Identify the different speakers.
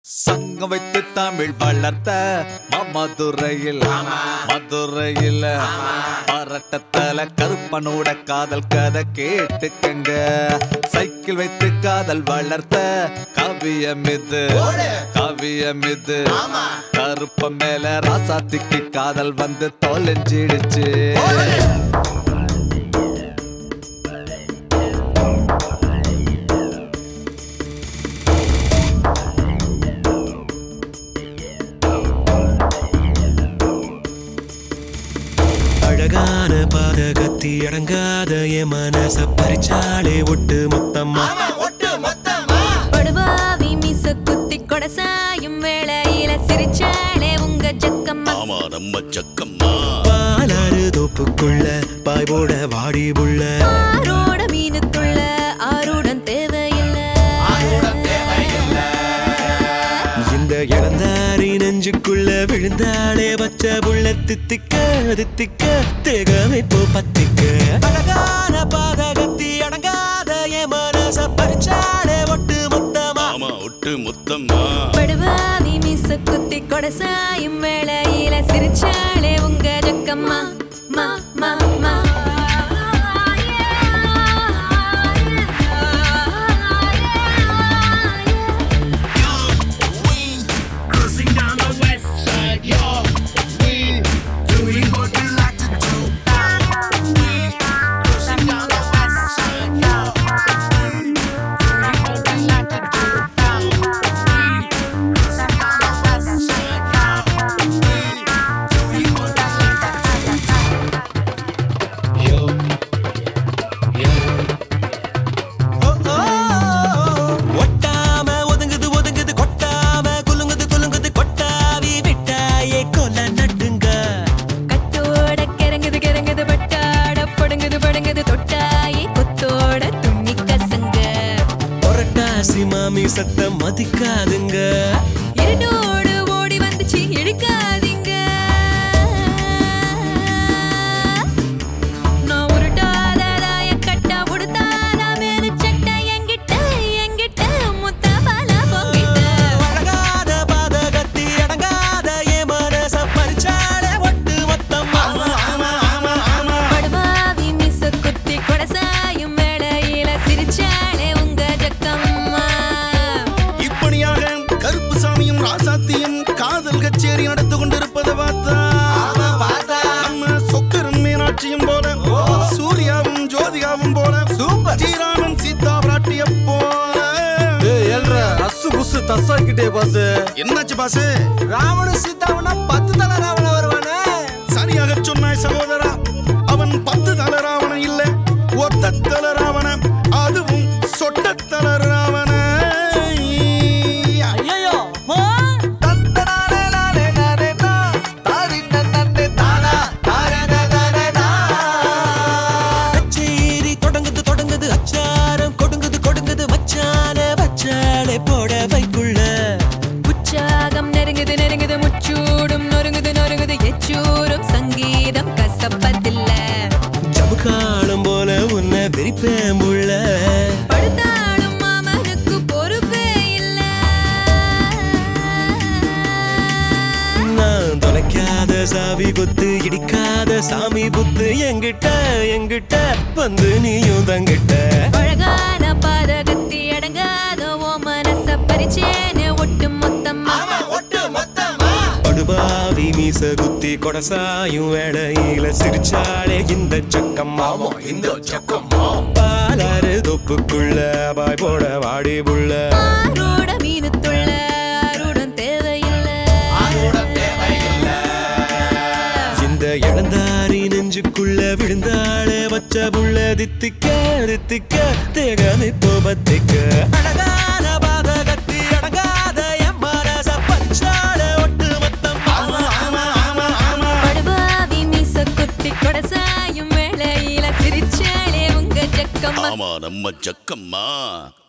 Speaker 1: சங்கம் வைத்து தமிழ் வளர்த்த மதுரையில் மதுரையில் பரட்டத்தல கருப்பனோட காதல் கதை கேட்டுக்கங்க சைக்கிள் வைத்து காதல் வளர்த்த கவியம் இது கவியம் இது கருப்ப மேல ராசாத்திக்கு காதல் வந்து தொலைஞ்சிடுச்சு
Speaker 2: அழகான பாதகத்தி அடங்காத என் மனச பறிச்சாலே ஒட்டு மொத்தமா
Speaker 3: படுபாவி மீச குத்தி கொடசாயும் வேளையில சிரிச்சாலே உங்க ஜக்கம்மா
Speaker 4: ஆமா நம்ம சக்கம்மா
Speaker 2: பாலாறு தோப்புக்குள்ள பாய் போட வாடி புள்ள
Speaker 3: ஆரோட மீனுக்குள்ள ஆருடன் தேவையில்லை
Speaker 2: இந்த இளந்தாரி நெஞ்சுக்குள்ள விழுந்தாளே பச்சை புள்ள தித்திக்க தித்திக்க தேகமைப்போ பத்திக்க அழகான பாதகத்தி அடங்காத என் மனச பறிச்சாலே ஒட்டு மொத்தமா
Speaker 4: ஆமா ஒட்டு மொத்தமா
Speaker 3: படுபாவி மீச குத்தி கொடசாயும் வேளையில சிரிச்சாலே உங்க ஜக்கம்மா மா மா மா
Speaker 5: Cruising down the west side, yo. We doing what we like to do. We cruising down the west side, yo. We doing what we like to do. We cruising down the west side, yo. We doing what we like to do. Yo, yo.
Speaker 2: ஒட்டாம ஒதுங்குது ஒதுங்குது கொட்டாம குலுங்குது குலுங்குது கொட்டாவி விட்டாயே கொல நட்டுங்க
Speaker 3: கட்டோட கிறங்குது கிறங்குது பட்டாட படுங்குது படுங்குது தொட்டாயே கொத்தோட துண்ணி கசங்க
Speaker 2: புரட்டாசி மாமி சத்தம் மதிக்காதுங்க
Speaker 3: இருடோடு ஓடி வந்துச்சு இழுக்காதீங்க நான் உருட்டாதாய கட்டா உடுத்தாதா மேல சட்டை எங்கிட்ட எங்கிட்ட முத்த பால பொங்கிட்ட
Speaker 2: அழகாத பாதகத்தி அடங்காத என் மனச பறிச்சாலே ஒட்டு மொத்தமா
Speaker 3: படுபாவி மிஸ் குத்தி கொடசாயும் வேளையில சிரிச்சாலே உங்க ஜக்கம்மா
Speaker 4: இப்படியாக கருப்பு சாமியும் ராசாத்தியும் காதல் கச்சேரி நடந்து கொண்டிருப்பதை பார்த்தா நம்ம சொக்கரன் மீனாட்சியும் போல சூர்யாவும் ஜோதிகாவும் போல சூப்பர் ஸ்ரீராமன் சீதா பிராட்டிய போல
Speaker 1: ஏழ்ற அசு புசு தசாக்கிட்டே பாசு
Speaker 4: என்னாச்சு பாசு
Speaker 6: ராவண சீதாவனா பத்து தலை ராவண வருவானே
Speaker 4: சரியாக சொன்னாய் சகோதரா அவன் பத்து தல ராவண இல்ல ஒத்த தல ராவண அதுவும் சொட்ட தல ராவண
Speaker 6: ஐயோ தந்தனானே நானே நானே நா தாரி நன்னே தானா தாரே தாரே நா
Speaker 2: கச்சேரி தொடங்குது தொடங்குது அச்சாரம் கொடுங்குது கொடுங்குது மச்சான வச்சாலே போட வைக்குள்ள
Speaker 3: உற்சாகம் நெருங்குது நெருங்குது முச்சூடும் நொறுங்குது நொறுங்குது எச்சூரும் சங்கீதம் கசப்பதில்ல
Speaker 2: ஜமுக்காலம் போல உன்னை விரிப்பேன் புள்ள
Speaker 3: படுத்தாலும் மாமனுக்கு பொறுப்பே இல்ல
Speaker 2: நான் தொலைக்காத சாவி குத்து இடிக்காத சாமி புத்து எங்கிட்ட எங்கிட்ட வந்து நீயும் தங்கிட்ட
Speaker 3: அழகான பாதகத்தி அடங்காத ஓ மனச பறிச்சேனே ஒட்டு மொத்தமா
Speaker 2: படுபாவி மீச குத்தி கொடசாயும் வேளையில சிரிச்சாலே இந்த சக்கம்மா
Speaker 6: இந்த சக்கம்மா
Speaker 2: பாலாறு தொப்புக்குள்ள பாய் போட வாடி புள்ள
Speaker 3: ஆரோட மீனுத்துள்ள ஆருடன் தேவையில்லை
Speaker 2: இந்த இளந்தாரி நெஞ்சுக்குள்ள விழுந்தாளே வச்ச புள்ள தித்திக்க தித்திக்க தேகமிப்போ பத்திக்க அழகான பாதகத்தி அடங்காத என் மனச பச்சாலே ஒட்டு மொத்தம்
Speaker 3: படுபாவி மீச குத்தி கொடசாயும் வேளையில சிரிச்சாலே உங்க ஜக்கம்மா
Speaker 4: ஆமா நம்ம சக்கம்மா